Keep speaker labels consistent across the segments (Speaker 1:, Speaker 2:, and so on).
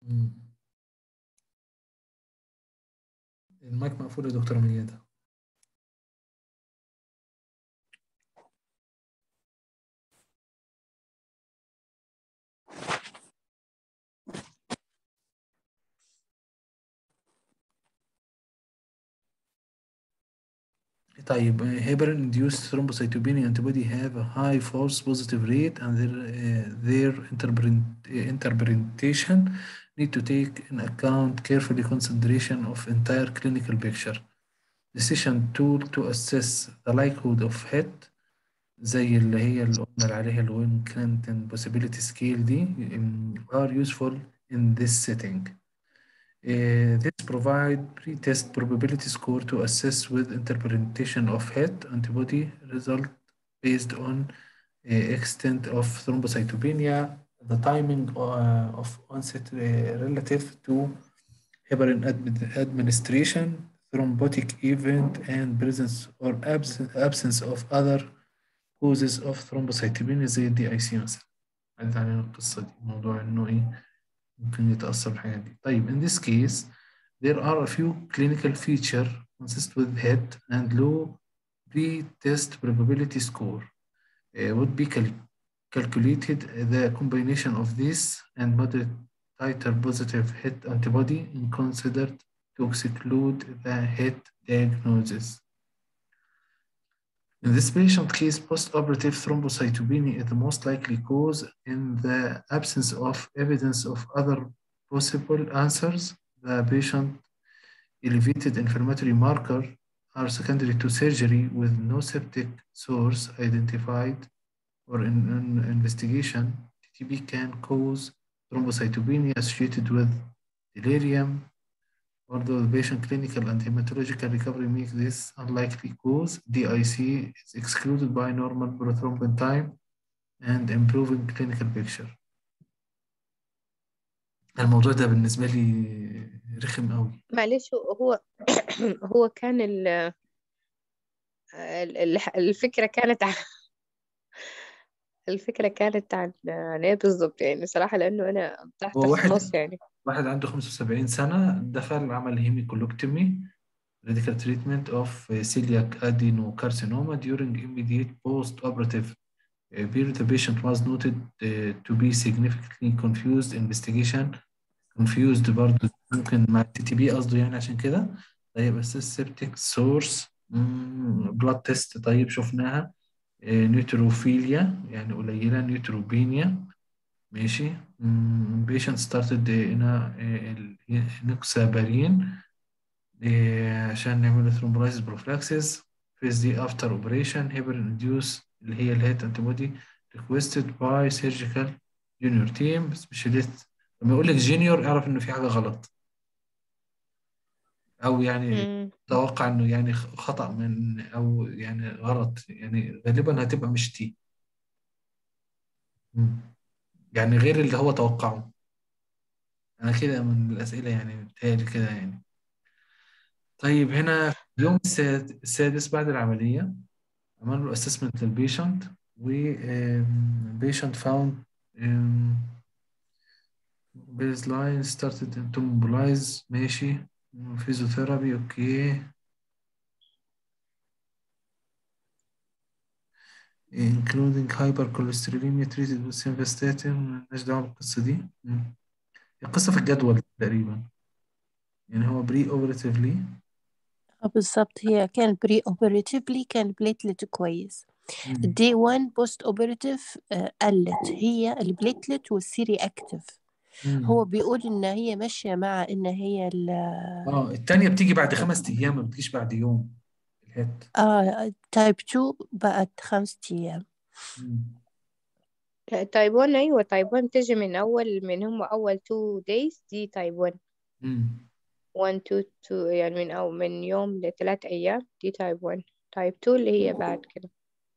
Speaker 1: مم. المايك مقفول يا دكتورة ميادة طيب heparin induced thrombocytopenia antibody have a high false positive rate and their, uh, their interpret- interpretation need to take in account carefully consideration of entire clinical picture. Decision tool to assess the likelihood of hit زي اللي هي اللي قلنا عليها الوين كلينتون possibility scale دي um, are useful in this setting. Uh, this provide pre-test probability score to assess with interpretation of hit antibody result based on uh, extent of thrombocytopenia, the timing uh, of onset uh, relative to heparin admi- administration, thrombotic event, and presence or abs- absence of other causes of thrombocytopenia زي الدي اي سي مثلا. عدت علينا القصة دي موضوع انه ايه ممكن يتأثر بالحاجات دي. طيب in this case there are a few clinical feature consist with hit and low pre-test probability score uh, would be cal- calculated the combination of this and moderate titer positive hit antibody and considered to exclude the hit diagnosis. In this patient case, post-operative thrombocytopenia is the most likely cause in the absence of evidence of other possible answers. The patient elevated inflammatory marker are secondary to surgery with no septic source identified or in, in investigation. TTP can cause thrombocytopenia associated with delirium, although the patient clinical and hematological recovery make this unlikely cause. DIC is excluded by normal prothrombin time and improving clinical picture. الموضوع ده بالنسبة لي رخم قوي
Speaker 2: معلش هو هو هو كان ال ال- ال- الفكرة كانت عن الفكرة كانت عن عن ايه بالظبط يعني صراحة لأنه أنا تحت
Speaker 1: هو
Speaker 2: في
Speaker 1: واحد
Speaker 2: النص يعني
Speaker 1: واحد عنده 75 سنة دخل عمل هيميكولوكتومي radical treatment of celiac adenocarcinoma during immediate post-operative uh, period. The patient was noted uh, to be significantly confused investigation confused برضه ممكن مع التي تي بي قصده يعني عشان كده طيب اساس septic source بلاد تيست طيب شفناها نيوتروفيليا يعني قليلة نيوتروبينيا ماشي مم، patient started هنا نوكسابارين عشان نعمل ثرومبولايسيس بروفلاكسيس فيز دي افتر اوبريشن هيبرين انديوس اللي هي الهيت انتي requested by surgical junior team specialist لما يقول لك جونيور اعرف انه في حاجة غلط او يعني
Speaker 2: مم.
Speaker 1: توقع انه يعني خطأ من او يعني غلط يعني غالبا هتبقى مش تي مم. يعني غير اللي هو توقعه انا كده من الاسئله يعني بتهيألي كده يعني طيب هنا في اليوم الساد- السادس بعد العمليه عملوا له اسسمنت للبيشنت و بيشنت فاوند بيز لاين ستارتد تو موبلايز ماشي فيزيوثيرابي اوكي including hypercholesterolemia treated with simvastatin مالناش دعوة بالقصة دي مم. القصة في الجدول تقريبا يعني هو بري اوبراتيفلي
Speaker 3: آه، بالظبط هي كان بري اوبراتيفلي كان بليتلت كويس الدي 1 بوست اوبراتيف قلت هي البليتلت والسيري اكتف هو بيقول ان هي ماشيه مع ان هي ال
Speaker 1: اه التانية بتيجي بعد خمس ايام ما بتجيش بعد يوم الهيت
Speaker 3: اه تايب 2 بقت خمسة ايام
Speaker 1: مم.
Speaker 2: تايب 1 أيوة تايب 1 تجي من أول من هم أول 2 days دي تايب 1
Speaker 1: مم.
Speaker 2: 1 2 2 يعني من أو من يوم لثلاث أيام دي تايب 1 تايب 2 اللي هي بعد كده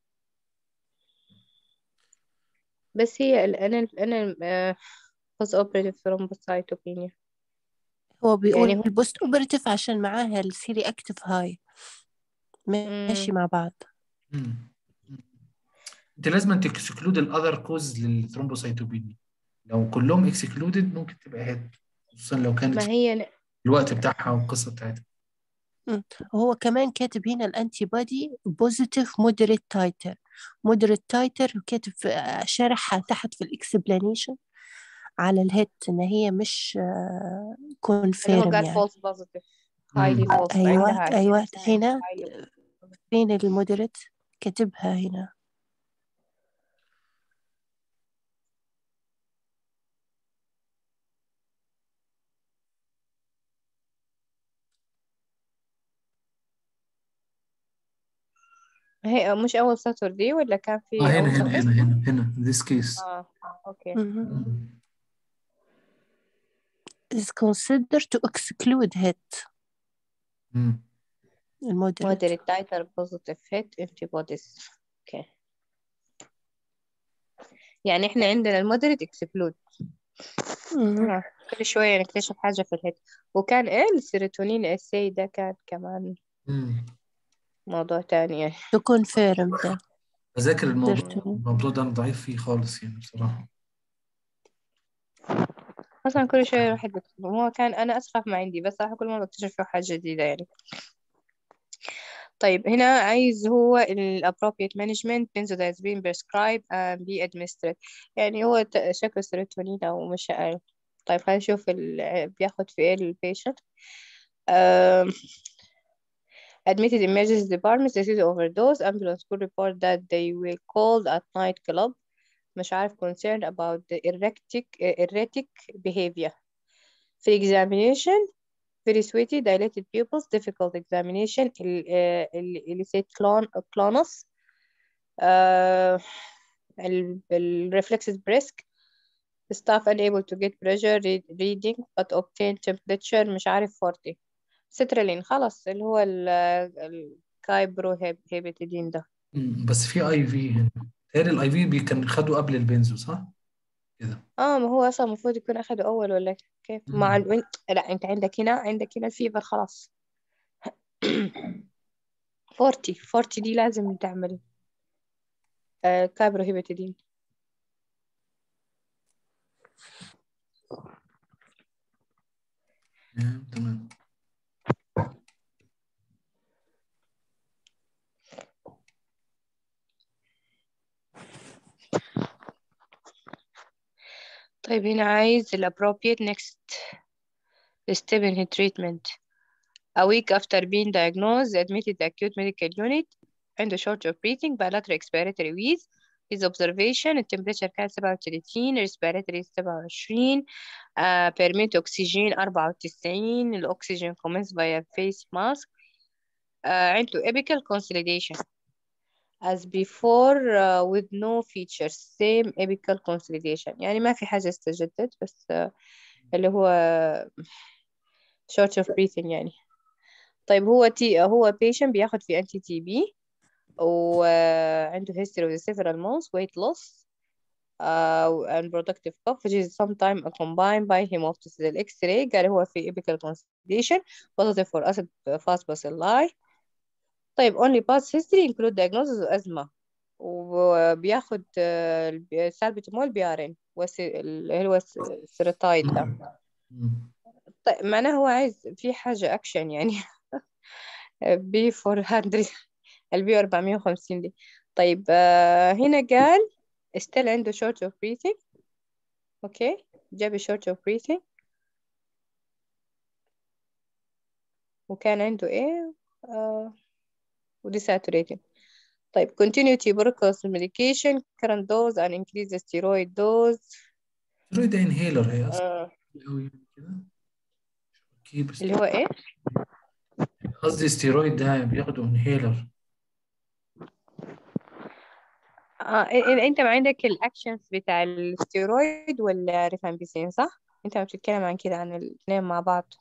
Speaker 2: بس هي ال- أنا أنا post operative thrombocytopenia
Speaker 3: هو بيقول
Speaker 2: يعني هو
Speaker 3: البوست اوبراتيف عشان معاها السيري اكتف هاي ماشي
Speaker 2: مم.
Speaker 3: مع بعض
Speaker 1: مم. مم. انت لازم تكسكلود الاذر كوز للثرومبوسايتوبينيا لو كلهم اكسكلودد ممكن تبقى هيت خصوصا لو كانت
Speaker 2: ما هي
Speaker 1: الوقت بتاعها والقصة بتاعتها
Speaker 3: هو كمان كاتب هنا الانتي بودي بوزيتيف مودريت تايتر مودريت تايتر كاتب في شارحها تحت في الاكسبلانيشن على الهيت ان هي مش
Speaker 2: اللي هو
Speaker 3: كونفيرم
Speaker 2: قال
Speaker 3: يعني
Speaker 2: false positive highly
Speaker 1: مم.
Speaker 2: false
Speaker 3: ايوه
Speaker 2: عندها
Speaker 3: ايوه
Speaker 2: activity
Speaker 3: هنا
Speaker 2: highly
Speaker 3: فين المودريت كاتبها هنا
Speaker 2: هي مش أول سطر دي ولا كان
Speaker 1: اه
Speaker 2: في
Speaker 1: هنا
Speaker 2: أول
Speaker 1: هنا
Speaker 2: سطر؟
Speaker 1: هنا هنا هنا in this case
Speaker 2: آه أوكي
Speaker 3: مهم.
Speaker 1: مم.
Speaker 3: is considered to exclude hit
Speaker 1: مم.
Speaker 3: المودريت
Speaker 2: moderate titer positive hit antibodies أوكي يعني إحنا عندنا المودريت اكسكلود
Speaker 3: مهم.
Speaker 2: آه. كل شوية نكتشف حاجة في الهيد وكان إيه السيروتونين السي ده كان كمان
Speaker 1: مم.
Speaker 2: موضوع تاني يعني
Speaker 3: to confirm ده
Speaker 1: بذاكر الموضوع
Speaker 3: سيرتونين
Speaker 1: الموضوع ده أنا ضعيف فيه خالص يعني بصراحة
Speaker 2: أصلا كل شوية الواحد بيكتب هو كان أنا أسخف ما عندي بس صراحة كل مرة بكتشف فيه حاجة جديدة يعني طيب هنا عايز هو ال appropriate management benzodiazepine prescribed and be administered يعني هو ت- شكله سيروتونين أو مش عارف طيب خلينا نشوف ال... بياخد في ايه البيشنت um, admitted emergency department this is overdose ambulance could report that they were called at night club مش عارف concerned about the erratic erratic behavior في examination very sweaty dilated pupils difficult examination ال ال illicit clon clonus uh, ال ال reflexes brisk staff unable to get pressure read, reading but obtain temperature مش عارف 40 سترالين خلاص اللي هو ال الكايبرو هيبتيدين ده
Speaker 1: مم. بس في اي في هنا تاني الاي في بي كان خدوا قبل البنزو صح؟ كده
Speaker 2: اه ما هو اصلا المفروض يكون اخده اول ولا كيف مع
Speaker 1: مم.
Speaker 2: ال... لا انت عندك هنا عندك هنا الفيفر خلاص 40 40 دي لازم تعمل آه كايبرو هيبتيدين
Speaker 1: تمام تمام
Speaker 2: طيب هنا عايز ال appropriate next step in his treatment a week after being diagnosed admitted to acute medical unit عنده short of breathing bilateral expiratory wheeze his observation التمبريتشر كان 37 respiratory 27 uh, permit oxygen 94 الأكسجين commenced via face mask uh, عنده apical consolidation as before uh, with no features same apical consolidation يعني ما في حاجة استجدت بس uh, اللي هو short of breathing يعني طيب هو تي هو patient بياخد في anti TB وعنده history with several months weight loss uh, and productive cough which is sometimes combined by hemoptysis ال X-ray قال هو في apical consolidation positive for acid fast bacilli طيب only past history include diagnosis of asthma وبياخد سالبيتامول بيارين اللي هو السيروتايد ده
Speaker 1: مم.
Speaker 2: طيب معناه هو عايز في حاجة أكشن يعني بي 400 البي 450 دي طيب آه هنا قال استيل عنده short of breathing اوكي جاب short of breathing وكان عنده ايه آه وديساتوريتنج طيب continue tuberculosis medication current dose and increase the steroid dose
Speaker 1: ستيرويد انهيلر هي اصلا
Speaker 2: آه
Speaker 1: قوي كده كيب
Speaker 2: اللي هو ايه
Speaker 1: قصدي ستيرويد ده بياخدوا انهيلر
Speaker 2: آه إ- إ- انت ما عندك الاكشنز بتاع الستيرويد ولا ريفامبيسين صح انت ما بتتكلم عن كده عن الاثنين مع بعض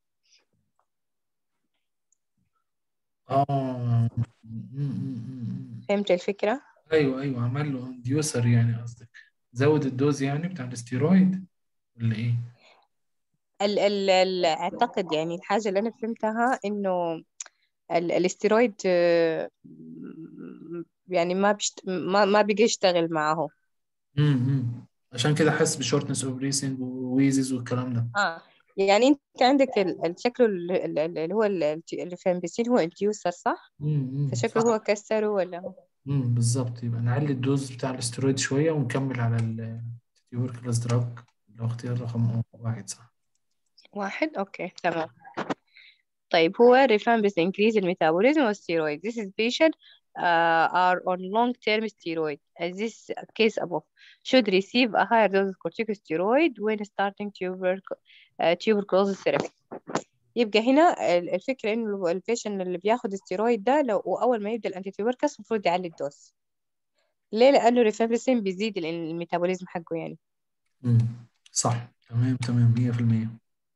Speaker 1: اه مم، مم، مم.
Speaker 2: فهمت الفكرة
Speaker 1: ايوه ايوه عمل له انديوسر يعني قصدك زود الدوز يعني بتاع الستيرويد ولا ايه؟
Speaker 2: ال ال ال اعتقد يعني الحاجة اللي انا فهمتها انه ال الاستيرويد آه، م- يعني ما بيشت... ما ما بيجي يشتغل معه
Speaker 1: امم عشان كده حاسس بشورتنس اوف بريسنج وويزز والكلام ده
Speaker 2: اه يعني انت عندك ال- الشكل ال- ال- ال- اللي هو ال- الريفامبيسين هو انديوسر صح
Speaker 1: امم
Speaker 2: فشكله
Speaker 1: صح
Speaker 2: هو كسره ولا هو
Speaker 1: امم بالظبط يبقى نعلي الدوز بتاع الاسترويد شوية ونكمل على التيوبركلوز دراج اللي هو اختيار رقم واحد صح
Speaker 2: واحد اوكي تمام طيب هو rifampicin increase the metabolism of steroid this is patient uh, are on long-term steroid as this case above should receive a higher dose of corticosteroid when starting tuber uh, tuberculosis therapy يبقى هنا ال- الفكرة إنه البيشن اللي بياخد استيرويد ده لو أول ما يبدأ الأنتي تيوبركس المفروض يعلي الدوز ليه؟ لأنه الريفامبيسين بيزيد ال- الميتابوليزم حقه يعني
Speaker 1: امم صح تمام تمام 100%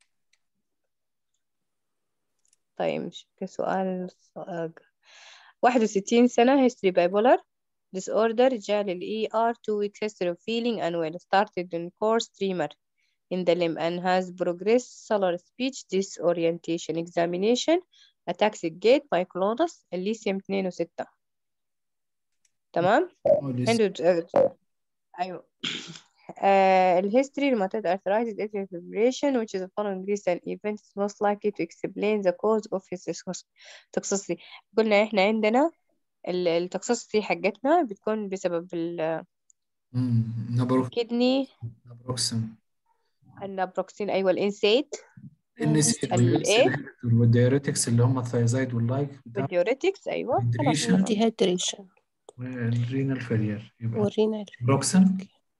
Speaker 2: طيب مش كسؤال سؤال. 61 سنة history bipolar disorder جاء لل ER two weeks history of feeling unwell started in course tremor in the limb and has progressed solar speech disorientation examination ataxic gait myoclonus الليثيوم 2 و6 تمام
Speaker 1: هو لسه
Speaker 2: عنده أيوة uh, الهيستوري rheumatoid arthritis atrial fibrillation which is the following recent event is most likely to explain the cause of his toxicity قلنا احنا عندنا ال- التوكسيسيتي حقتنا بتكون بسبب
Speaker 1: امم نبروك
Speaker 2: الكدني
Speaker 1: نبروكسن
Speaker 2: النابروكسين ايوه الانسيت
Speaker 1: النسيت
Speaker 2: الايه
Speaker 1: والدايوريتكس اللي هم الثايزايد واللايك بتاع
Speaker 2: والديوريتكس ايوه خلاص
Speaker 1: الهيدريشن
Speaker 3: dehydration
Speaker 1: والرينال فيلير يبقى
Speaker 3: ورينا
Speaker 1: بروكسن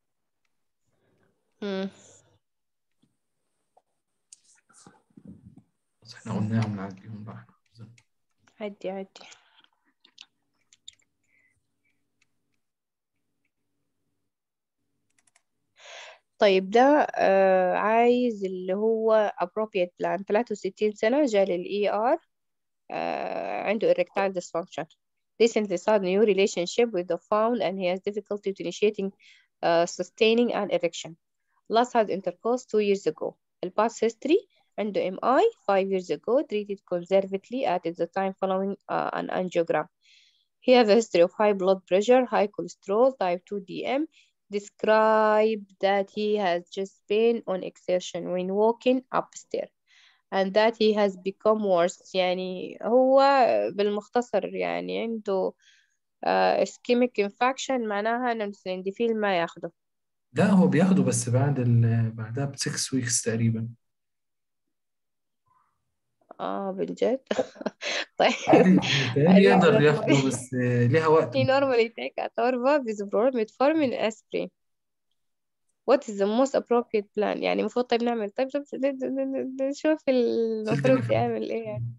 Speaker 2: مم.
Speaker 1: بس احنا قلناهم نعديهم بقى
Speaker 2: عدي عدي طيب ده آه عايز اللي هو appropriate plan 63 سنة جاء لل ER آه عنده erectile dysfunction recently started new relationship with the found and he has difficulty to initiating uh, sustaining an erection last had intercourse two years ago the past history عنده MI five years ago treated conservatively at the time following uh, an angiogram he have a history of high blood pressure high cholesterol type 2 DM describe that he has just been on exertion when walking upstairs and that he has become worse يعني هو بالمختصر يعني عنده uh, ischemic infection معناها إنه السلندفيل ما ياخده
Speaker 1: لا هو بياخده بس بعد ال بعدها ب 6 ويكس تقريبا
Speaker 2: اه بالجد طيب
Speaker 1: عادي متهيألي يقدر ياخده بس ليها وقت
Speaker 2: He normally take atorva with metformin aspirin. What is the most appropriate plan؟ يعني المفروض طيب نعمل طيب طيب ن- ن- ن- نشوف المفروض
Speaker 1: سلتني
Speaker 2: يعمل ايه يعني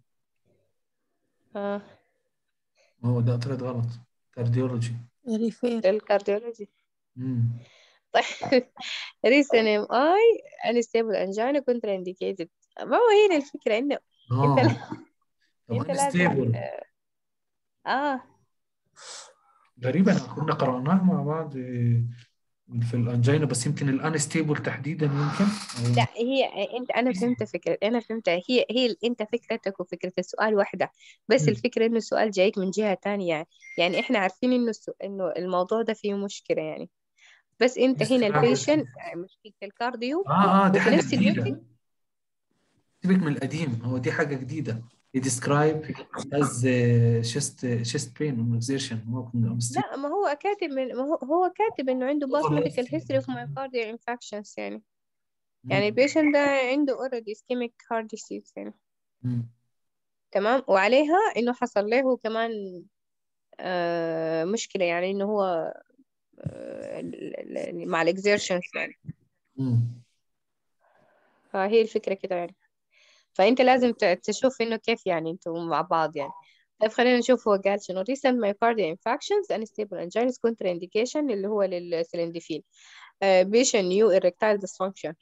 Speaker 2: اه
Speaker 1: ما هو ده طلعت غلط كارديولوجي
Speaker 3: ريفير
Speaker 2: الكارديولوجي
Speaker 1: امم
Speaker 2: طيب recent MI unstable angina contraindicated ما هو هنا الفكرة انه انت
Speaker 1: اه
Speaker 2: لا
Speaker 1: طب
Speaker 2: انت لازم
Speaker 1: انستيبل
Speaker 2: اه
Speaker 1: غريبا كنا قرأناها مع بعض في الانجينا بس يمكن الانستيبل تحديدا يمكن أو
Speaker 2: لا هي انت انا فهمت فكرة انا فهمت هي هي انت فكرتك وفكرة السؤال واحدة بس
Speaker 1: مم.
Speaker 2: الفكرة انه السؤال جايك من جهة تانية يعني احنا عارفين انه السو... انه الموضوع ده فيه مشكلة يعني بس انت
Speaker 1: بس
Speaker 2: هنا
Speaker 1: حاجة
Speaker 2: البيشنت مشكلة الكارديو
Speaker 1: اه اه دي
Speaker 2: وفي
Speaker 1: حاجة
Speaker 2: نفس الوقت
Speaker 1: جديدة سيبك من القديم هو دي حاجة جديدة he described as uh, chest chest pain on exertion ممكن unstable
Speaker 2: لا ما هو كاتب من ما هو هو كاتب انه عنده باست
Speaker 1: overall
Speaker 2: ميديكال هيستوري اوف
Speaker 1: mmm
Speaker 2: مايوكارديال انفكشنز يعني يعني البيشنت ده عنده اوريدي ischemic heart disease يعني
Speaker 1: مم.
Speaker 2: تمام وعليها انه حصل له كمان آه مشكلة يعني انه هو آه ال- ال- مع الاكزيرشنز يعني
Speaker 1: مم.
Speaker 2: فهي الفكرة كده يعني فانت لازم ت- تشوف انه كيف يعني انتوا مع بعض يعني طيب خلينا نشوف هو قال شنو recent myocardial infections unstable angina contraindication اللي هو للسلندفيل uh, patient new erectile dysfunction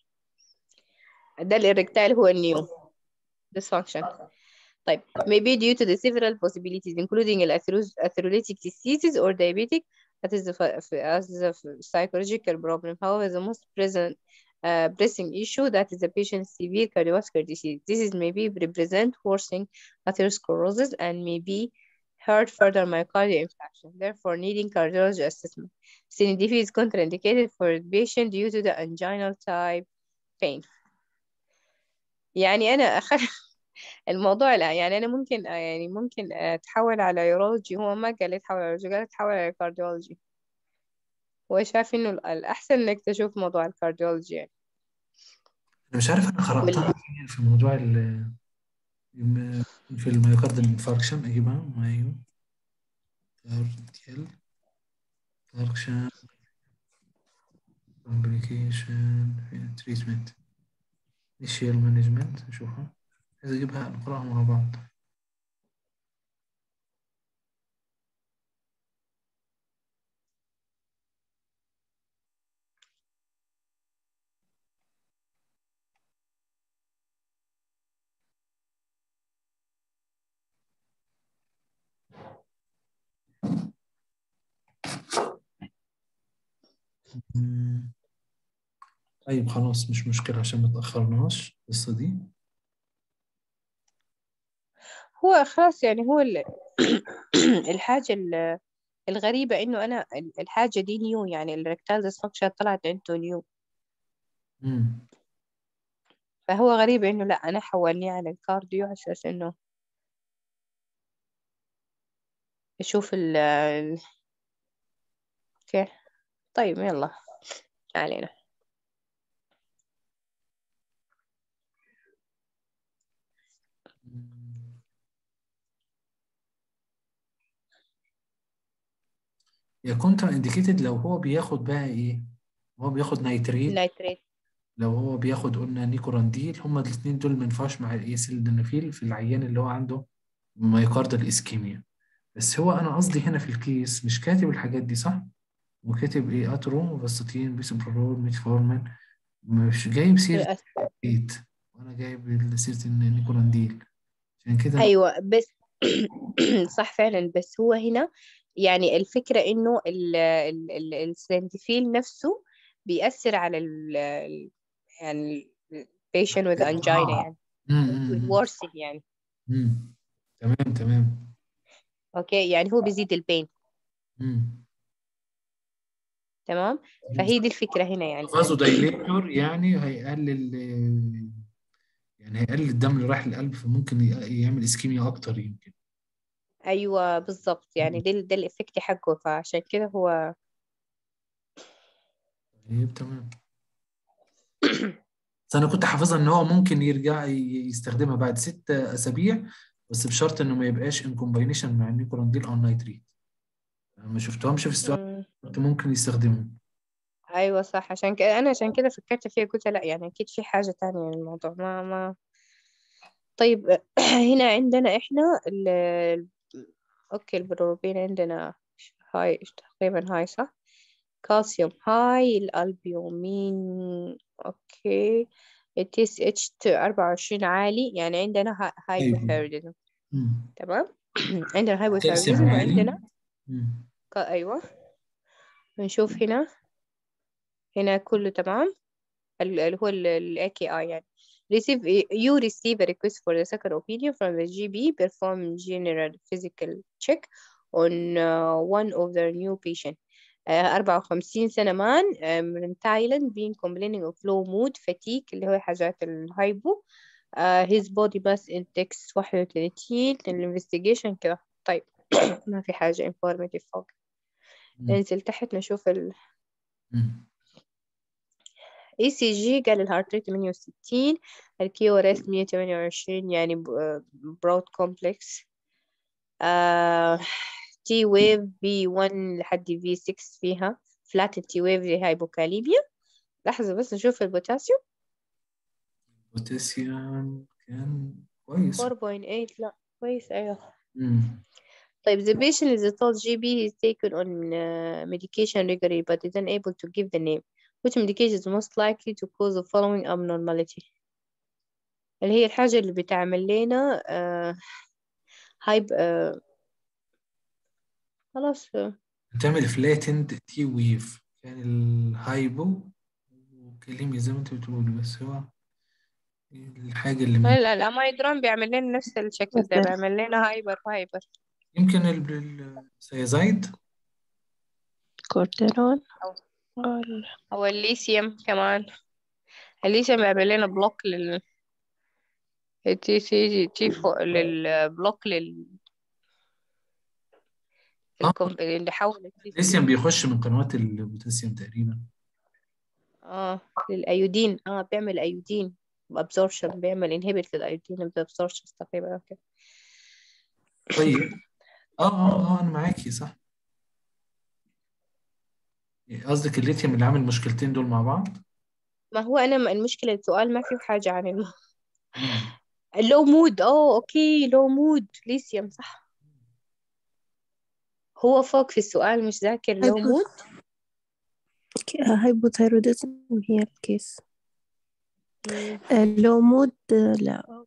Speaker 2: ده الإركتايل هو النيو dysfunction طيب maybe due to the several possibilities including الأثيروز- atherosclerotic diseases or diabetic that is the, f- as the psychological problem however the most present uh, pressing issue that is the patient's severe cardiovascular disease this is maybe represent worsening atherosclerosis and maybe hurt further myocardial infarction therefore needing cardiology assessment CNDV is contraindicated for the patient due to the anginal type pain يعني أنا أخ... الموضوع لا يعني أنا ممكن يعني ممكن أتحول على يورولوجي هو ما قال لي تحول على يورولوجي قال تحول على كارديولوجي هو شايف إنه الأحسن إنك تشوف موضوع الكارديولوجي يعني
Speaker 1: أنا مش عارف أنا قرأتها
Speaker 2: وال...
Speaker 1: فين في موضوع ال في الميوكاردال انفاركشن أجيبها مايو كارديال انفاركشن كومبليكيشن تريتمنت initial مانجمنت نشوفها عايز أجيبها نقرأها مع بعض مم. طيب خلاص مش مشكلة عشان ما تأخرناش القصة دي
Speaker 2: هو خلاص يعني هو ال... الحاجة ال- الغريبة إنه أنا ال- الحاجة دي نيو يعني الريكتال ديسفانكشن طلعت عنده نيو
Speaker 1: مم.
Speaker 2: فهو غريب إنه لا أنا حولني على الكارديو على أساس إنه يشوف ال ال- أوكي طيب يلا ما علينا
Speaker 1: مم. يا كونترا انديكيتد لو هو بياخد بقى ايه هو بياخد نايتريت
Speaker 2: النيتريت
Speaker 1: لو هو بياخد قلنا نيكورانديل هما الاثنين دول ما ينفعش مع الايه سيلدنافيل في العيان اللي هو عنده مايوكاردال اسكيميا بس هو انا قصدي هنا في الكيس مش كاتب الحاجات دي صح وكاتب ايه اترو فاستاتين بيسوبرولول ميتفورمين مش جايب سيرة
Speaker 2: للأسف
Speaker 1: ايت وانا جايب سيرة النيكورانديل عشان كده أنا-
Speaker 2: أيوة بس صح فعلا بس هو هنا يعني الفكرة إنه ال ال ال السلندفيل نفسه بيأثر على ال ال- يعني ال patient with angina
Speaker 1: اه
Speaker 2: يعني
Speaker 1: امم
Speaker 2: worsen يعني
Speaker 1: امم تمام تمام
Speaker 2: أوكي يعني هو بيزيد البين
Speaker 1: امم
Speaker 2: تمام فهي دي الفكرة هنا يعني
Speaker 1: فازو دايليتور يعني هيقلل يعني هيقلل الدم اللي رايح للقلب فممكن ي- يعمل اسكيميا اكتر يمكن
Speaker 2: أيوة بالضبط يعني ده ال- ده الإفكت حقه فعشان كده هو
Speaker 1: طيب تمام بس انا كنت حافظها ان هو ممكن يرجع ي- يستخدمها بعد ست اسابيع بس بشرط انه ما يبقاش ان كومباينيشن مع النيكورانديل او النيتريت ما شفتهمش في السؤال
Speaker 2: مم.
Speaker 1: كنت ممكن يستخدمهم
Speaker 2: أيوة صح عشان كده أنا عشان كده فكرت فيها قلت لا يعني أكيد في حاجة تانية للموضوع ما ما طيب هنا عندنا إحنا ال ال- أوكي البروبين عندنا هاي تقريبا هاي صح كالسيوم هاي الألبيومين أوكي التيس اتش أربعة وعشرين عالي يعني عندنا
Speaker 1: ايوه
Speaker 2: هايبوثايروديزم
Speaker 1: مم.
Speaker 2: تمام عندنا
Speaker 1: كالسيوم
Speaker 2: هايبوثايروديزم
Speaker 1: عالي
Speaker 2: وعندنا
Speaker 1: مم.
Speaker 2: ك- أيوة بنشوف هنا هنا كله تمام ال- اللي هو ال AKI يعني receive you receive a request for the second opinion from the GB perform general physical check on uh, one of their new patient آه، 54 سنة مان آه، من تايلاند being complaining of low mood fatigue اللي هو حاجات الهايبو آه، his body mass index 31 الانفستيجيشن كده طيب ما في حاجة informative فوق
Speaker 1: مم.
Speaker 2: ننزل تحت نشوف ال
Speaker 1: مم.
Speaker 2: اي سي جي قال الهارت ريت 68 الكيو ار اس 128 يعني برود كومبلكس تي ويف في 1 لحد في 6 فيها فلات تي ويف دي هايبوكاليميا لحظة بس نشوف البوتاسيوم
Speaker 1: بوتاسيوم كان كويس
Speaker 2: 4.8 لا كويس أيوه
Speaker 1: مم.
Speaker 2: طيب the patient is told GB is taken on uh, medication regularly but is unable to give the name which medication is most likely to cause the following abnormality اللي هي الحاجة اللي بتعمل لنا آه هايب آه خلاص آه،
Speaker 1: بتعمل فلاتند تي ويف كان الهايبو وكلمي زي ما انت بتقول بس هو الحاجة اللي من
Speaker 2: لا لا الأمايدرون بيعمل لنا نفس الشكل ده
Speaker 3: مثل
Speaker 2: بيعمل لنا هايبر هايبر
Speaker 1: يمكن ال- السيازايد
Speaker 3: كورتيرون
Speaker 2: أو
Speaker 3: ولا
Speaker 2: أو الليثيوم كمان الليثيوم بيعمل لنا بلوك لل تي سي تي فوق للبلوك لل
Speaker 1: اه
Speaker 2: الكم... اللي حول التي سي
Speaker 1: الليثيوم بيخش من قنوات البوتاسيوم تقريبا
Speaker 2: اه للأيودين اه بيعمل أيودين absorption بيعمل inhibit للأيودين absorption تقريبا اوكي
Speaker 1: طيب اه اه اه انا معاكي صح قصدك الليثيوم اللي عامل المشكلتين دول مع بعض
Speaker 2: ما هو أنا ما- المشكلة السؤال ما فيه حاجة عن الم...
Speaker 1: مم.
Speaker 2: اللو مود اه اوكي لو مود ليثيوم صح هو فوق في السؤال مش ذاكر لو
Speaker 3: هايبو
Speaker 2: مود
Speaker 3: هايبوثايروديزم هي الكيس
Speaker 2: مم.
Speaker 3: لو مود لا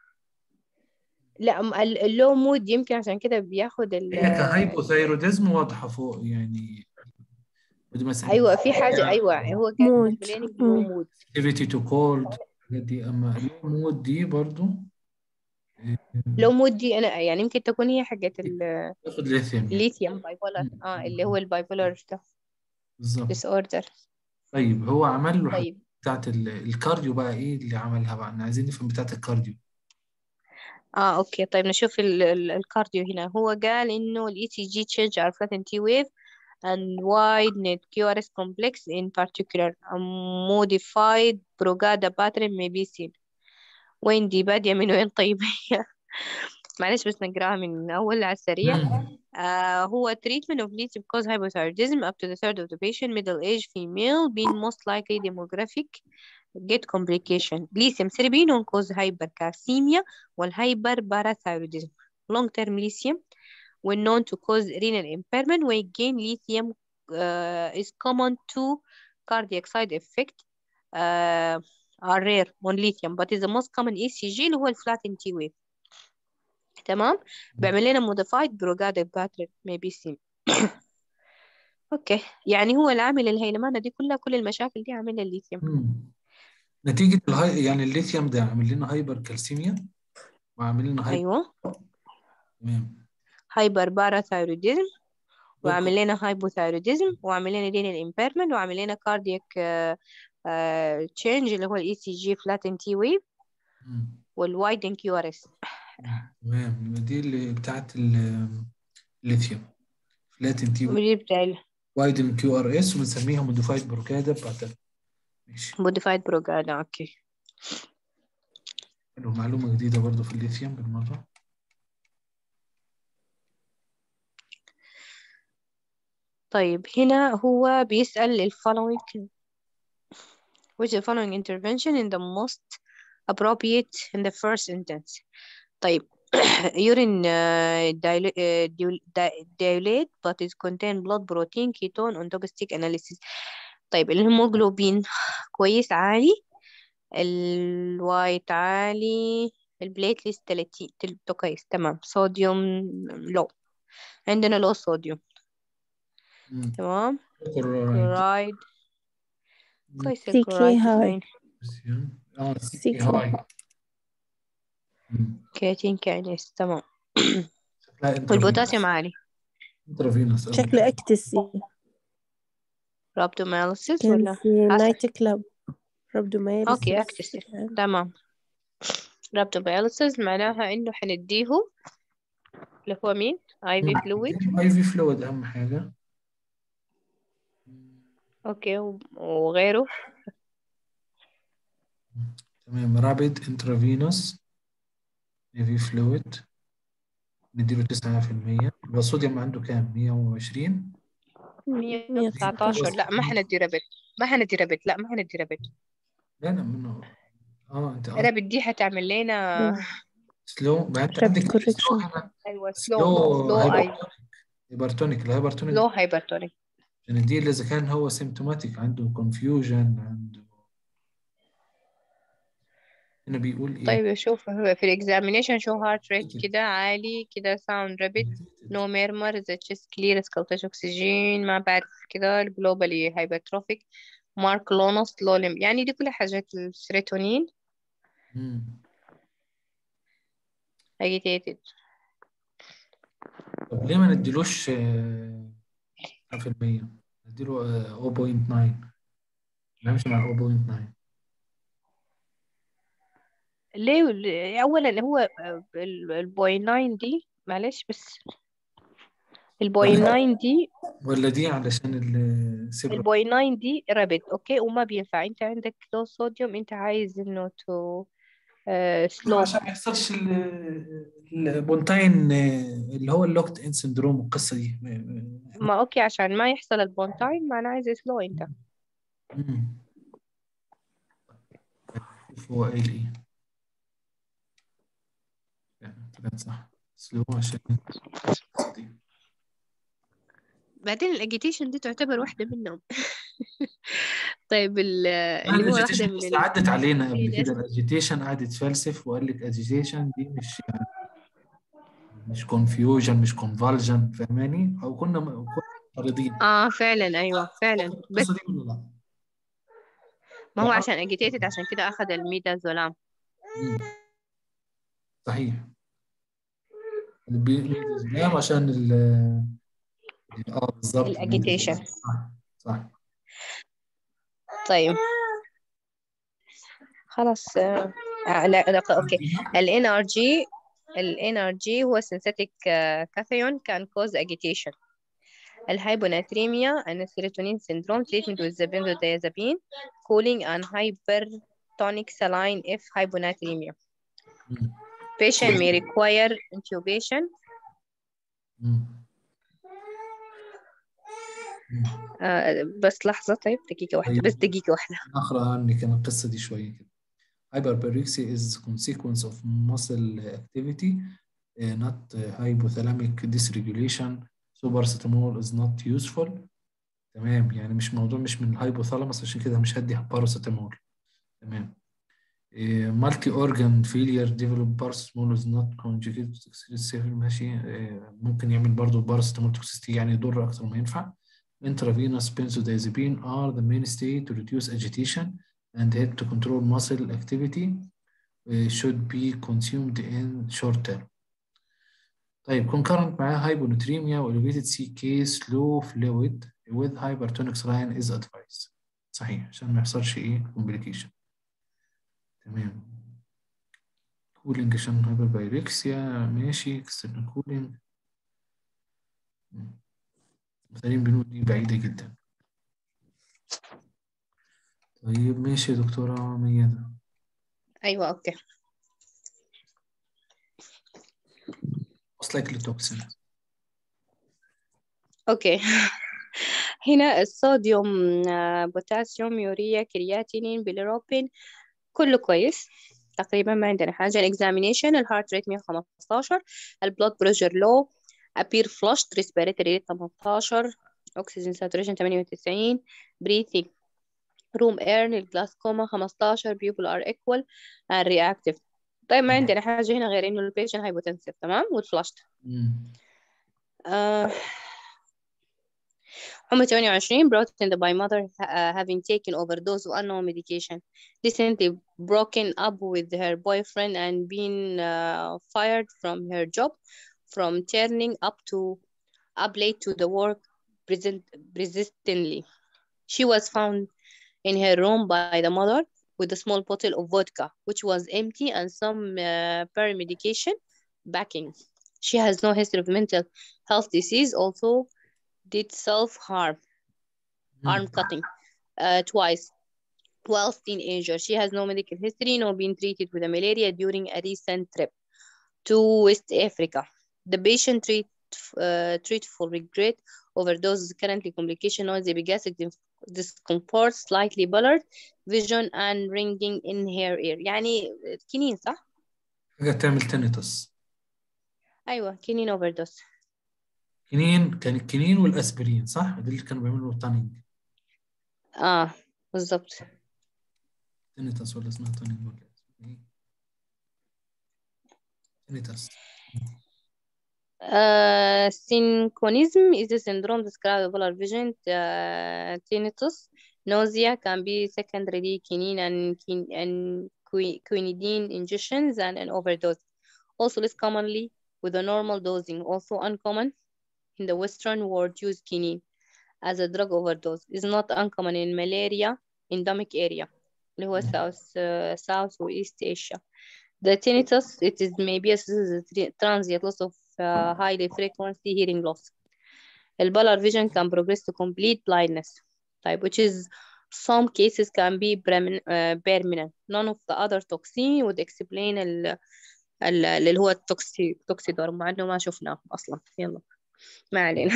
Speaker 2: لا م- ال- اللو مود يمكن عشان كده بياخد ال
Speaker 1: هي كهايبوثايروديزم واضحة فوق يعني ودي مثلا
Speaker 2: ايوه في حاجة ايوه هو قاعد
Speaker 3: مود
Speaker 2: complaining لو
Speaker 3: مم.
Speaker 2: مود
Speaker 1: activity to cold الحاجات دي اما اللو مود دي برضو
Speaker 2: لو مود دي انا يعني يمكن تكون هي حقت ال-
Speaker 1: تاخد ليثيوم يعني
Speaker 2: الليثيوم بايبولار اه اللي هو البايبولار ده
Speaker 1: بالظبط
Speaker 2: ديس اوردر
Speaker 1: طيب هو عمل له حاجة
Speaker 2: طيب
Speaker 1: بتاعت ال- الكارديو بقى ايه اللي عملها بقى احنا عايزين نفهم بتاعت الكارديو
Speaker 2: اه اوكي طيب نشوف ال ال الكارديو هنا هو قال انه الاي سي جي change are flattened T wave and wide net QRS complex in particular a modified Brugada pattern may be seen وين دي بادية من وين طيب هي معلش بس نقراها من أول على السريع
Speaker 1: مم.
Speaker 2: آه هو treatment of lithium cause hypothyroidism up to the third of the patient middle age female being most likely demographic get complication lithium cerebinone cause hypercalcemia والhyperparathyroidism long term lithium when known to cause renal impairment weight gain lithium uh, is common to cardiac side effect uh, are rare on lithium but is the most common ECG اللي هو الفلاتين T wave تمام بيعمل لنا modified Brugada pattern may be seen اوكي يعني هو العامل الهيلمانة دي كلها كل المشاكل دي عاملها الليثيوم
Speaker 1: مم. نتيجة الهاي يعني الليثيوم ده عامل لنا هايبر كالسيميا وعامل لنا هايبر
Speaker 2: ايوه
Speaker 1: تمام
Speaker 2: هايبر باراثايروديزم وعامل
Speaker 1: وك-
Speaker 2: لنا هايبوثايروديزم وعامل لنا رينال امبيرمنت وعامل لنا كاردياك تشينج اللي هو الاي سي جي فلاتن تي ويف
Speaker 1: مم.
Speaker 2: والوايدن كيو ار اس
Speaker 1: مم. تمام يبقى دي اللي بتاعت ال- الليثيوم فلاتين تي
Speaker 2: ودي بتاع
Speaker 1: وايدن كيو ار اس وبنسميها موديفايد بروكادا باترن ماشي
Speaker 2: الموديفايد بروجادا اوكي
Speaker 1: حلو معلومة جديدة برضو في الليثيوم بالمرة
Speaker 2: طيب هنا هو بيسأل ال following which the following intervention in the most appropriate in the first instance طيب urine uh, dilate, uh, dil- di- dilate but it contain blood protein ketone on domestic analysis طيب الهيموجلوبين كويس عالي الوايت عالي البليتليس 30 تل- كويس تمام صوديوم لو عندنا لو صوديوم
Speaker 1: مم.
Speaker 2: تمام
Speaker 1: كلورايد
Speaker 2: كلورايد
Speaker 1: مم.
Speaker 2: كويس
Speaker 3: CK
Speaker 2: الكلورايد
Speaker 3: high.
Speaker 2: تسعين
Speaker 1: اه سي
Speaker 3: CK.
Speaker 1: هاي مم.
Speaker 2: كرياتين كاينيز تمام
Speaker 1: شكلها انترافينوس
Speaker 2: والبوتاسيوم عالي
Speaker 1: انترافينوس أوي.
Speaker 3: شكله اكتسي
Speaker 2: رابدومياليسيس
Speaker 3: كان
Speaker 2: ولا
Speaker 3: في
Speaker 2: حسب
Speaker 3: نايت كلاب ربدومياليسيس
Speaker 2: اوكي اكتسي تمام رابدومياليسيس معناها انه حنديه اللي هو مين اي في فلويد
Speaker 1: اي في فلويد اهم حاجة
Speaker 2: اوكي و- وغيره
Speaker 1: تمام رابيد انترافينوس اي في فلويد نديله 9% يبقى الصوديوم عنده كام 120
Speaker 2: 119 لا ما حندي رابد ما حندي رابد لا ما حندي رابد
Speaker 1: لا لا منه اه انت اه
Speaker 2: رابد دي حتعمل لنا
Speaker 1: سلو ما انت
Speaker 3: Rapid
Speaker 1: عندك سلو
Speaker 3: correction.
Speaker 1: هنا
Speaker 2: ايوه سلو
Speaker 1: سلو
Speaker 2: سلو اي
Speaker 1: هايبرتونيك هايبرتونيك الهايبرتونيك
Speaker 2: سلو هايبرتونيك
Speaker 1: عشان دي اللي اذا كان هو سيمتوماتيك عنده كونفيوجن عنده هنا بيقول ايه
Speaker 2: طيب شوف هو في الاكزامينيشن شو هارت ريت كده عالي كده ساوند رابد نو ميرمر ذا تشيست كلير سكالتش اكسجين ما بعرف كده الجلوبالي هايبرتروفيك مارك لونس لولم يعني دي كل حاجات السيروتونين
Speaker 1: مم.
Speaker 2: agitated
Speaker 1: طب ليه ما نديلوش آه، 100% نديله آه، 0.9 نمشي مع 0.9
Speaker 2: ليه ليه- أولا هو البوي 9 دي معلش بس البوي
Speaker 1: ولا
Speaker 2: 9 دي
Speaker 1: ولا دي علشان السيبرا
Speaker 2: البوي 9 دي رابد اوكي وما بينفع انت عندك لو صوديوم انت عايز انه تو سلو
Speaker 1: عشان ما يحصلش ال- البونتاين اللي هو اللوكت ان سندروم والقصه دي
Speaker 2: ما اوكي عشان ما يحصل البونتاين معناه عايز سلو انت
Speaker 1: مم. شوف هو قايل ايه يعني طلعت صح سلو عشان القصة دي.
Speaker 2: بعدين الاجيتيشن دي تعتبر واحدة منهم طيب ال-
Speaker 1: لا
Speaker 2: اللي هو واحدة
Speaker 1: الاجيتيشن
Speaker 2: من
Speaker 1: بس
Speaker 2: ال
Speaker 1: عدت علينا قبل
Speaker 2: CNS
Speaker 1: كده الاجيتيشن قعد يتفلسف وقال لك اجيتيشن دي مش يعني مش كونفيوجن مش كونفالجن فاهماني او كنا كنا معترضين
Speaker 2: اه فعلا ايوه فعلا بس
Speaker 1: القصه دي ولا لا؟
Speaker 2: ما هو
Speaker 1: وع-
Speaker 2: عشان اجيتيتد عشان كده اخذ الميدازولام
Speaker 1: مم. صحيح البيزنام عشان ال اه بالظبط
Speaker 2: الاجيتيشن
Speaker 1: صح صح
Speaker 2: طيب خلاص آه آه، لا لا اوكي ال NRG ال NRG هو synthetic آه، cation can cause agitation الهايبوناتريميا and serotonin syndrome treatment with the benzodiazepine cooling and hypertonic saline if hyponatremia
Speaker 1: مم.
Speaker 2: patient may require intubation
Speaker 1: مم. مم.
Speaker 2: آه بس لحظة طيب دقيقة واحدة بس
Speaker 1: طيب
Speaker 2: دقيقة واحدة
Speaker 1: نقرأ عنك أنا القصة دي شوية كده Hyperpyrexia is consequence of muscle activity uh, not uh, hypothalamic dysregulation so paracetamol is not useful تمام يعني مش موضوع مش من الهايبوثالاموس عشان كده مش هدي باراسيتامول تمام مالتي اورجان فيلير ديفلوب باراسيتامول از نوت كونجيجيت ماشي آه، ممكن يعمل برضو باراسيتامول توكسيستي يعني يضر اكتر ما ينفع intravenous benzodiazepine are the mainstay to reduce agitation and help to control muscle activity uh, should be consumed in short term طيب concurrent معاه hyponatremia و elevated CK slow fluid with hypertonic saline is advised صحيح عشان ما يحصلش ايه complication تمام كولينج عشان هايبربايركسيا ماشي اكسترنال كولينج مثالين بنقول دي بعيدة جدا طيب ماشي يا دكتورة ميادة
Speaker 2: أيوة أوكي
Speaker 1: most likely toxin
Speaker 2: أوكي هنا الصوديوم آه، بوتاسيوم يوريا كرياتينين بيليروبين كله كويس تقريبا ما عندنا حاجة الإكزامينيشن الهارت ريت 115 البلود بريشر لو أبير فلاشت ريسبيريتوري ريت 18 أكسجين ساتوريشن 98 بريثينج روم ايرن الجلاسكوما 15 بيبل ار ايكوال رياكتيف طيب ما عندنا حاجة هنا غير إنه البيشن هايبوتنسيف تمام والفلاشت
Speaker 1: مم.
Speaker 2: آه حمى 28 brought in by mother uh, having taken overdose of unknown medication recently broken up with her boyfriend and been uh, fired from her job from turning up to up late to the work present, persistently she was found in her room by the mother with a small bottle of vodka which was empty and some uh, paramedication backing she has no history of mental health disease also did self-harm arm cutting uh, twice whilst teenager. She has no medical history, nor been treated with a malaria during a recent trip to West Africa. The patient treat, uh, treat for regret overdose currently complication noisy gastric discomfort, slightly blurred vision and ringing in her ear. يعني كنين صح؟
Speaker 1: حاجة تعمل تينيتوس
Speaker 2: أيوة كنين overdose.
Speaker 1: كنين كان الكنين والاسبرين صح؟ دول اللي كانوا بيعملوا تانينج
Speaker 2: آه بالضبط.
Speaker 1: تينيتوس ولا اسمها تانينج ولا إيه؟ تينيتوس
Speaker 2: Uh, synchronism is a syndrome described by blurred vision, uh, tinnitus, nausea can be secondary quinine and, quin and qui quinidine ingestions and an overdose. Also less commonly with a normal dosing. Also uncommon in the Western world use quinine as a drug overdose. Is not uncommon in malaria endemic area اللي هو South uh, South وإيست Asia. The tinnitus, it is maybe associated with transient loss of uh, highly frequency hearing loss. البالر vision can progress to complete blindness طيب which is some cases can be perman- uh, permanent none of the other toxin would explain ال ال- اللي هو التوكسي توكسيدور مع انه ما شفناه اصلا يلا ما علينا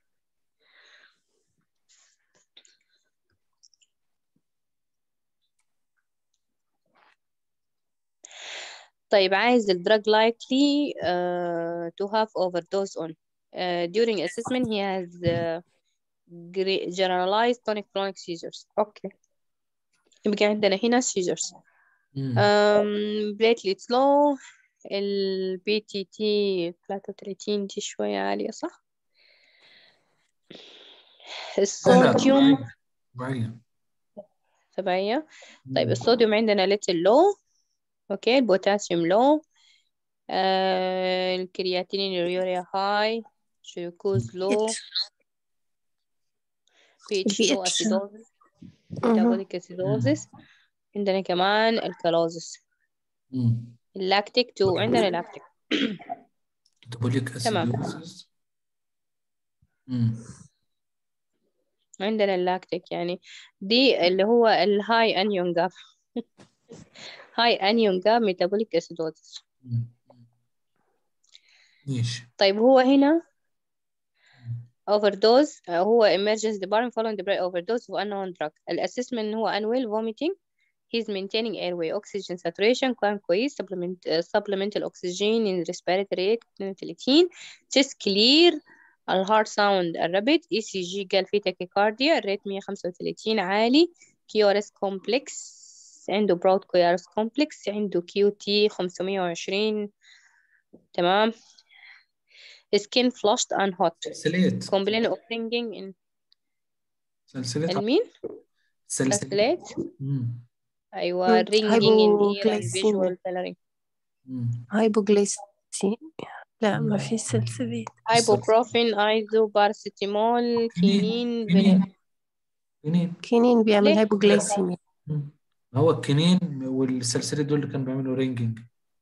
Speaker 2: طيب عايز ال drug likely uh, to have overdose on uh, during assessment he has uh, gre- generalized tonic-clonic seizures اوكي يبقى عندنا هنا seizures
Speaker 1: مم.
Speaker 2: um, platelets low ال BTT 33 دي شوية عالية صح
Speaker 1: لا لا
Speaker 2: الصوديوم
Speaker 1: طبيعية طبيعية
Speaker 2: سبعية طيب
Speaker 1: مم.
Speaker 2: الصوديوم عندنا little low اوكي البوتاسيوم low آه الكرياتينين اليوريا high جلوكوز low pH low
Speaker 3: البي اتش
Speaker 2: acidosis metabolic acidosis عندنا كمان الكالوزس
Speaker 1: مم.
Speaker 2: اللاكتيك 2 عندنا لاكتيك
Speaker 1: metabolic
Speaker 2: تمام
Speaker 1: acidosis مم.
Speaker 2: عندنا اللاكتيك يعني دي اللي هو الهاي انيون جاب هاي انيون جاب ميتابوليك اسيدوزس
Speaker 1: مم. ماشي
Speaker 2: طيب هو هنا overdose آه، هو emergency department following the brain overdose of unknown drug الاسسمنت هو unwell vomiting he's maintaining airway oxygen saturation كان كويس supplement uh, supplemental oxygen in respiratory rate 32 chest clear الهارت ساوند الرابد اي سي جي قال فيه تاكيكارديا الريت 135 عالي كيو ار اس كومبلكس عنده براود كيو ار اس كومبلكس عنده كيو تي 520 تمام skin flushed and hot
Speaker 1: سلسلات
Speaker 2: complain of ringing in
Speaker 1: سلسلات
Speaker 2: المين
Speaker 1: سلسلات
Speaker 2: سلسلات
Speaker 1: مم.
Speaker 2: أيوة ringing in ear and
Speaker 3: هايبوغلايسيميا
Speaker 2: visual coloring
Speaker 1: مم.
Speaker 3: هايبوغلايسيميا لا ما في سلسبيل
Speaker 2: ibuprofen ايزو باراسيتامول كينين
Speaker 1: كنين
Speaker 2: فينيل
Speaker 1: كنين
Speaker 3: كينين بيعمل
Speaker 2: ليه؟
Speaker 3: هايبوغلايسيميا
Speaker 1: مم. ما هو الكنين والسلسلات دول اللي كانوا بيعملوا رينجينج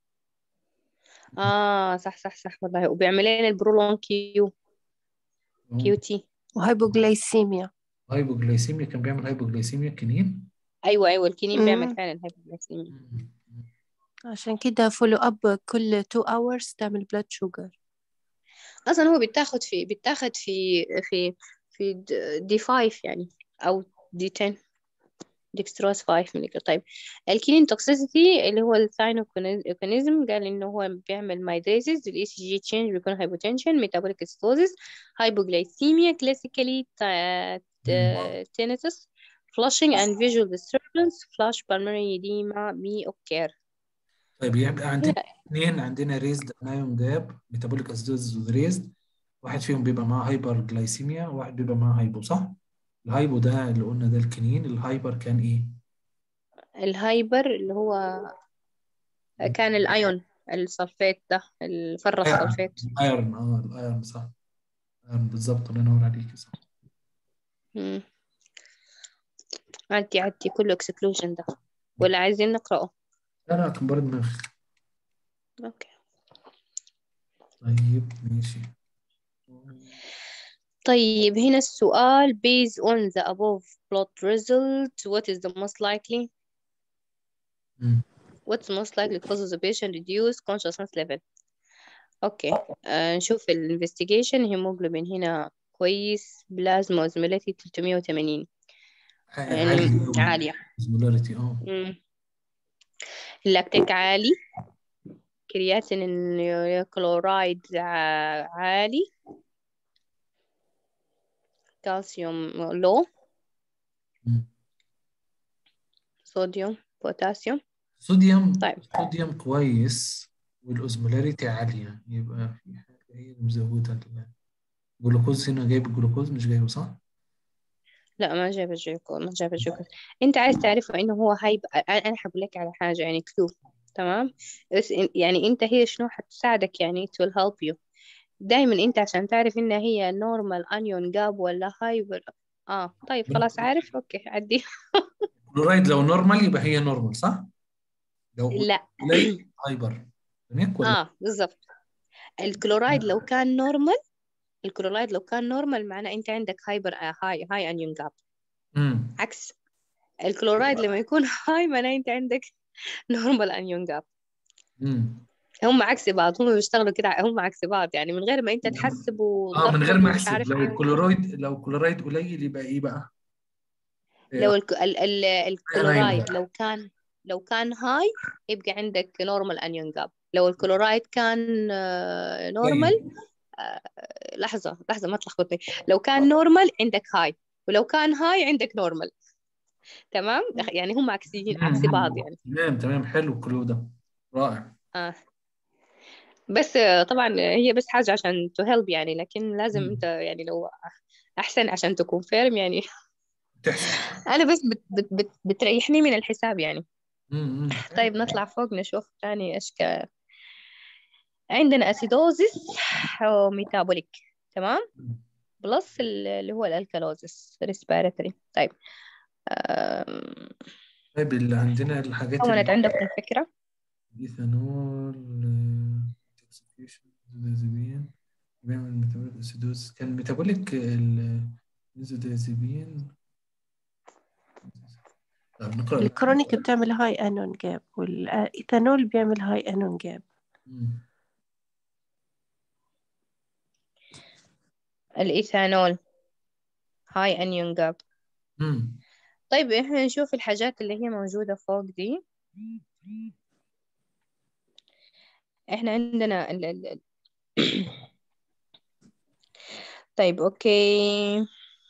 Speaker 2: اه صح صح صح والله وبيعمل لنا البرولون كيو كيو تي
Speaker 3: وهايبوغلايسيميا
Speaker 1: هايبوجلايسيميا كان بيعمل هايبوجلايسيميا كنين
Speaker 2: ايوه ايوه الكينين بيعمل
Speaker 3: مم.
Speaker 2: فعلا هايبوغلايسيميا
Speaker 1: مم.
Speaker 3: عشان كده فولو اب كل 2 hours تعمل بلاد شوجر
Speaker 2: اصلا هو بيتاخد في بيتاخد في في في دي 5 يعني او دي 10 ديكستروز 5 ملي طيب الكينين توكسيسيتي اللي هو الثاينوكونيزم قال انه هو بيعمل مايدريسيس الاي سي جي تشينج بيكون هايبوتنشن ميتابوليك اسيدوزيس هايبوغلايسيميا كلاسيكالي tinnitus flushing and visual disturbance flash pulmonary edema may occur
Speaker 1: طيب يبقى عندنا اثنين عندنا ريزد انايون جاب ميتابوليك اسيدوز ريزد واحد فيهم بيبقى معاه هايبر جلايسيميا وواحد بيبقى معاه هايبو صح؟ الهايبو ده اللي قلنا ده الكنين الهايبر كان ايه؟
Speaker 2: الهايبر اللي هو كان الايون الصلفات ده الفرة الصلفات
Speaker 1: الايرن اه الايرن صح الايرن بالظبط الله ينور عليك صح
Speaker 2: مم. عدي عدي كله اكسكلوجن ده ولا عايزين نقرأه
Speaker 1: لا لا كبر دماغك
Speaker 2: اوكي
Speaker 1: طيب ماشي
Speaker 2: طيب هنا السؤال based on the above plot result what is the most likely
Speaker 1: مم.
Speaker 2: what's most likely causes the patient reduce consciousness level اوكي آه نشوف الانفستيجيشن هيموجلوبين هنا كويس بلازما اوزمولاريتي 380 يعني
Speaker 1: عالي
Speaker 2: عالية
Speaker 1: اوزمولاريتي اه
Speaker 2: مم. اللاكتيك عالي كرياتين كلورايد ع- عالي كالسيوم لو
Speaker 1: مم.
Speaker 2: صوديوم بوتاسيوم
Speaker 1: صوديوم
Speaker 2: طيب
Speaker 1: صوديوم كويس والاوزمولاريتي عالية يبقى في حاجة هي مزودة ال- الجلوكوز هنا جايب الجلوكوز مش جايبه صح؟
Speaker 2: لا ما جاب الجلوكوز ما جاب الجلوكوز انت عايز تعرفه انه هو هايب انا حقول لك على حاجه يعني كلو تمام بس إن- يعني انت هي شنو حتساعدك يعني it will help you دايما انت عشان تعرف ان هي نورمال انيون جاب ولا هايبر اه طيب خلاص عارف اوكي عدي
Speaker 1: كلورايد لو نورمال يبقى هي نورمال صح؟ لو
Speaker 2: لا
Speaker 1: قليل هايبر هناك ولا
Speaker 2: اه بالضبط الكلورايد لو كان نورمال الكلورايد لو كان نورمال معناه انت عندك هايبر هاي هاي انيون جاب
Speaker 1: امم
Speaker 2: عكس الكلورايد لما يكون هاي معناه انت عندك نورمال انيون جاب
Speaker 1: امم
Speaker 2: هم عكس بعض هم بيشتغلوا كده هم عكس بعض يعني من غير ما انت تحسب
Speaker 1: اه من غير
Speaker 2: وتضبط
Speaker 1: ما
Speaker 2: ومش
Speaker 1: احسب
Speaker 2: عارف
Speaker 1: لو
Speaker 2: ايه
Speaker 1: الكلورايد لو الكلورايد قليل يبقى ايه بقى؟
Speaker 2: لو الك... ال... ال... الكلورايد
Speaker 1: بقى.
Speaker 2: لو كان لو كان هاي يبقى عندك نورمال انيون جاب لو الكلورايد كان نورمال لحظة لحظة ما تلخبطني لو كان نورمال عندك هاي ولو كان هاي عندك نورمال تمام يعني هم عكسيين عكس بعض يعني
Speaker 1: تمام تمام حلو الكلو ده رائع
Speaker 2: آه. بس آه، طبعا هي بس حاجة عشان to help يعني لكن لازم
Speaker 1: مم.
Speaker 2: انت يعني لو احسن عشان تكون فيرم يعني
Speaker 1: تحسب
Speaker 2: انا بس بت بت بت بتريحني من الحساب يعني
Speaker 1: امم
Speaker 2: طيب نطلع فوق نشوف تاني ايش ك... عندنا اسيدوزيس وميتابوليك تمام بلس ال- اللي هو الالكالوزيس ريسبيراتوري طيب آم،
Speaker 1: طيب اللي عندنا الحاجات
Speaker 2: كونت
Speaker 1: اللي
Speaker 2: عندكم فكرة
Speaker 1: ايثانول ديزابين بيعمل ميتابوليك اسيدوز كان ميتابوليك النيزودازيبين طيب نقرأ
Speaker 3: الكرونيك بتعمل هاي انون جاب والايثانول بيعمل هاي انون جاب
Speaker 1: مم.
Speaker 2: الايثانول هاي انيون جاب
Speaker 1: مم.
Speaker 2: طيب احنا نشوف الحاجات اللي هي موجودة فوق دي احنا عندنا ال ال ال- طيب اوكي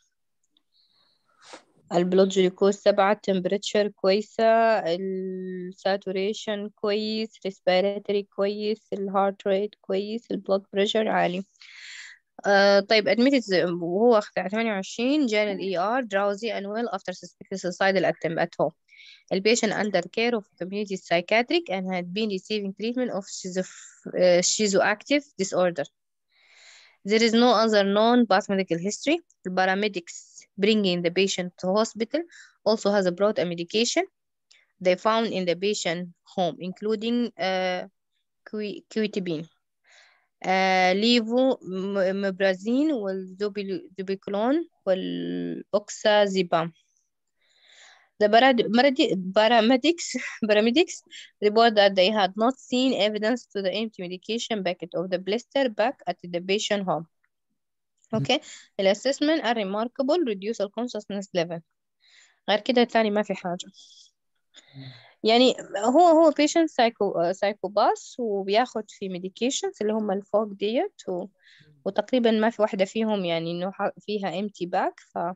Speaker 2: البلود جلوكوز سبعة تمبريتشر كويسة الساتوريشن كويس ريسبيراتوري كويس الهارت ريت كويس البلود بريشر عالي آه طيب admitted وهو 28 جاء لل ER drowsy and well after suspected suicidal attempt at home. The patient under care of community psychiatric and had been receiving treatment of schizoph- uh, schizoactive disorder. There is no other known past medical history. The paramedics bringing the patient to hospital also has a brought a medication they found in the patient home, including uh, qui- quetiapine. آه ليفو م- مبرازين والزوبيكلون والأوكسازيبام The parad- paradi- paramedics, paramedics report that they had not seen evidence to the empty medication packet of the blister back at the patient home. Okay. The assessment are remarkable reduce the consciousness level. غير كده تاني ما في حاجة. يعني هو هو patient psycho psychopath وبياخد في medications اللي هم الفوق ديت و... وتقريبا ما في واحدة فيهم يعني إنه ح- فيها empty bag فما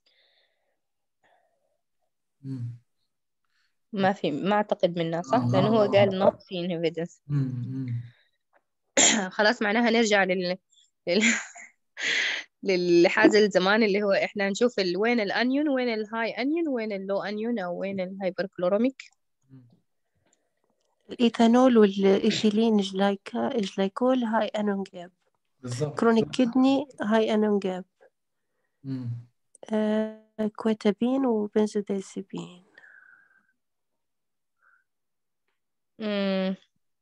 Speaker 1: مم.
Speaker 2: في ما أعتقد منها صح
Speaker 1: آه،
Speaker 2: لأنه هو
Speaker 1: آه،
Speaker 2: قال not seen evidence
Speaker 1: مم. مم.
Speaker 2: خلاص معناها نرجع لل... لل... للحاجة الزمان اللي هو إحنا نشوف ال... وين الأنيون وين الهاي أنيون وين اللو أنيون أو وين الهايبركلوروميك
Speaker 3: الايثانول والايثيلين جلايكا جلايكول هاي انون جاب
Speaker 1: بالظبط
Speaker 3: كرونيك كدني هاي انون جاب
Speaker 1: مم.
Speaker 3: آه، كويتابين وبنزودازيبين
Speaker 2: مم.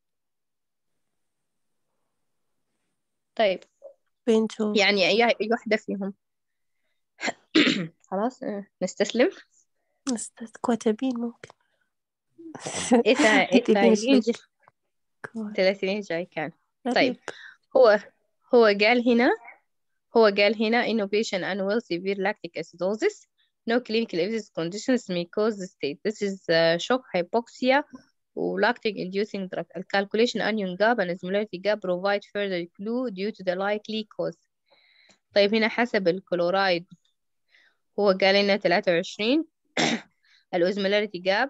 Speaker 2: طيب
Speaker 3: بنتو
Speaker 2: يعني أي أي واحدة فيهم خلاص آه، نستسلم
Speaker 3: است- كويتابين ممكن
Speaker 2: إيثا
Speaker 3: إيثيلين
Speaker 2: إيثايلين
Speaker 3: جلايكول
Speaker 2: ثلاثين جاي كان طيب
Speaker 3: غريب
Speaker 2: هو هو قال هنا هو قال هنا إنه patient unwell severe lactic acidosis no clinical evidence conditions may cause the state this is uh, shock hypoxia و lactic inducing drug the calculation anion gap and osmolarity gap provide further clue due to the likely cause طيب هنا حسب الكلورايد هو قال لنا 23 الأوزمولاريتي جاب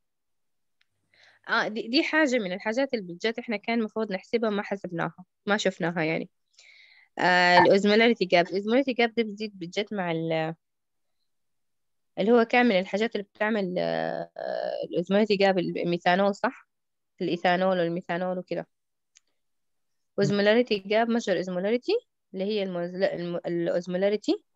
Speaker 2: آه دي, دي حاجة من الحاجات اللي بجد إحنا كان المفروض نحسبها ما حسبناها ما شفناها يعني آه الأوزمولاريتي جاب الأوزمولاريتي جاب ده بتزيد بجد مع ال اللي هو كان من الحاجات اللي بتعمل آه الأوزمولاريتي جاب الميثانول صح الإيثانول والميثانول وكده أوزمولاريتي جاب مجرى الأوزمولاريتي اللي هي الموز- الم- الأوزمولاريتي